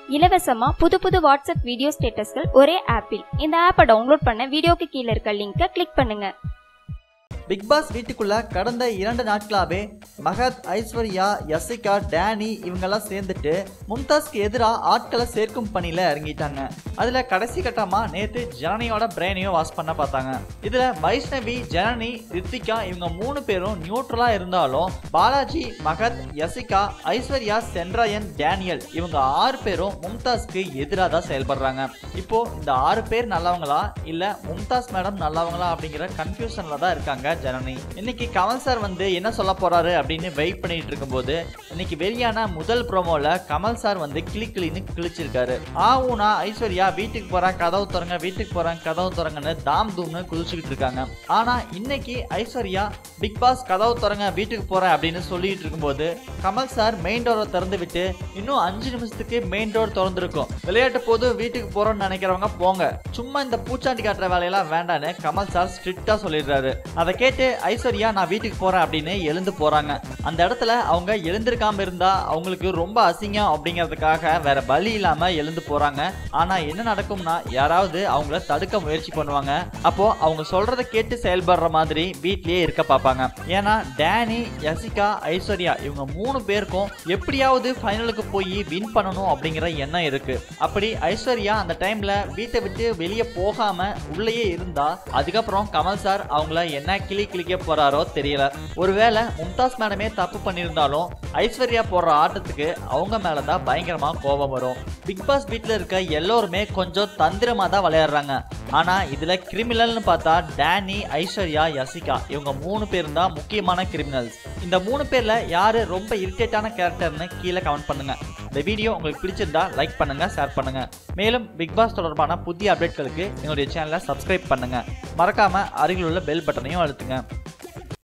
இலவசமா புது புது வாட்ஸ்அப் வீடியோ ஸ்டேட்டஸ்கள் ஒரே ஆப்பில் இந்த ஆப்பை டவுன்லோட் பண்ண வீடியோக்கு கீழே இருக்க லிங்கை கிளிக் பண்ணுங்க பிக் பாஸ் வீட்டுக்குள்ள கடந்த இரண்டு நாட்களாவே மகத் ஐஸ்வர்யா யசிகா டேனி இவங்கெல்லாம் சேர்ந்துட்டு மும்தாஸ்க்கு எதிராக ஆட்களை சேர்க்கும் பணியில இறங்கிட்டாங்க அதுல கடைசி கட்டமா நேத்து ஜனனியோட பிரெயினையும் வாஷ் பண்ண பார்த்தாங்க இதுல வைஷ்ணவி ஜனனி ரித்திகா இவங்க மூணு பேரும் நியூட்ரலா இருந்தாலும் பாலாஜி மகத் யசிகா ஐஸ்வர்யா சென்ட்ராயன் டேனியல் இவங்க ஆறு பேரும் மும்தாஸ்க்கு எதிராக தான் செயல்படுறாங்க இப்போ இந்த ஆறு பேர் நல்லவங்களா இல்ல மும்தாஸ் மேடம் நல்லவங்களா அப்படிங்கிற கன்ஃபியூஷன்ல தான் இருக்காங்க ஜனனி இன்னைக்கு கமல் சார் வந்து என்ன சொல்ல போறாரு அப்படின்னு வெயிட் பண்ணிட்டு இருக்கும்போது இன்னைக்கு வெளியான முதல் ப்ரோமோல கமல் சார் வந்து கிளி கிளின்னு கிழிச்சிருக்காரு ஆவுனா ஐஸ்வர்யா வீட்டுக்கு போறேன் கதவு திறங்க வீட்டுக்கு போறேன் கதவு திறங்கன்னு தாம் தூம்னு குதிச்சுக்கிட்டு இருக்காங்க ஆனா இன்னைக்கு ஐஸ்வர்யா பிக் பாஸ் கதவு திறங்க வீட்டுக்கு போறேன் அப்படின்னு சொல்லிட்டு இருக்கும்போது கமல் சார் மெயின் டோரை திறந்து விட்டு இன்னும் அஞ்சு நிமிஷத்துக்கு மெயின் டோர் திறந்திருக்கும் விளையாட்டு போது வீட்டுக்கு போறோம்னு நினைக்கிறவங்க போங்க சும்மா இந்த பூச்சாண்டி காட்டுற வேலையெல்லாம் வேண்டான்னு கமல் சார் ஸ்ட்ரிக்டா சொல்லிடுறாரு அதை கேட்டு ஐஸ்வர்யா நான் வீட்டுக்கு போறேன் அப்படின்னு எழுந்து போறாங்க அந்த இடத்துல அவங்க எழுந்திருக்காம இருந்தா அவங்களுக்கு ரொம்ப அசிங்கம் அப்படிங்கிறதுக்காக வேற வழி இல்லாம எழுந்து போறாங்க ஆனா என்ன நடக்கும்னா யாராவது அவங்கள தடுக்க முயற்சி பண்ணுவாங்க அப்போ அவங்க சொல்றத கேட்டு செயல்படுற மாதிரி வீட்லயே இருக்க பார்ப்பாங்க ஏன்னா டேனி யசிகா ஐஸ்வர்யா இவங்க மூணு பேருக்கும் எப்படியாவது ஃபைனலுக்கு போய் வின் பண்ணணும் அப்படிங்கிற எண்ணம் இருக்கு அப்படி ஐஸ்வர்யா அந்த டைம்ல வீட்டை விட்டு வெளியே போகாம உள்ளேயே இருந்தா அதுக்கப்புறம் கமல் சார் அவங்கள என்ன கிளி கிளிக்க போறாரோ தெரியல ஒருவேளை மும்தாஸ் மேடமே தப்பு பண்ணியிருந்தாலும் ஐஸ்வர்யா போடுற ஆட்டத்துக்கு அவங்க மேலதான் பயங்கரமா கோபம் வரும் பிக் பாஸ் வீட்ல இருக்க எல்லோருமே கொஞ்சம் தந்திரமா தான் விளையாடுறாங்க ஆனா இதுல கிரிமினல்னு பார்த்தா டேனி ஐஸ்வர்யா யசிகா இவங்க மூணு பேரும் தான் முக்கியமான கிரிமினல்ஸ் இந்த மூணு பேர்ல யாரு ரொம்ப இரிட்டேட்டான கேரக்டர்னு கீழே கமெண்ட் பண்ணுங்க இந்த வீடியோ உங்களுக்கு பிடிச்சிருந்தா லைக் பண்ணுங்க ஷேர் பண்ணுங்க மேலும் பிக் பாஸ் தொடர்பான புதிய அப்டேட்களுக்கு எங்களுடைய சேனலை சப்ஸ்கிரைப் பண்ணுங்க மறக்காம அருகில் உள்ள பெல் பட்டனையும் அழுத்துங்க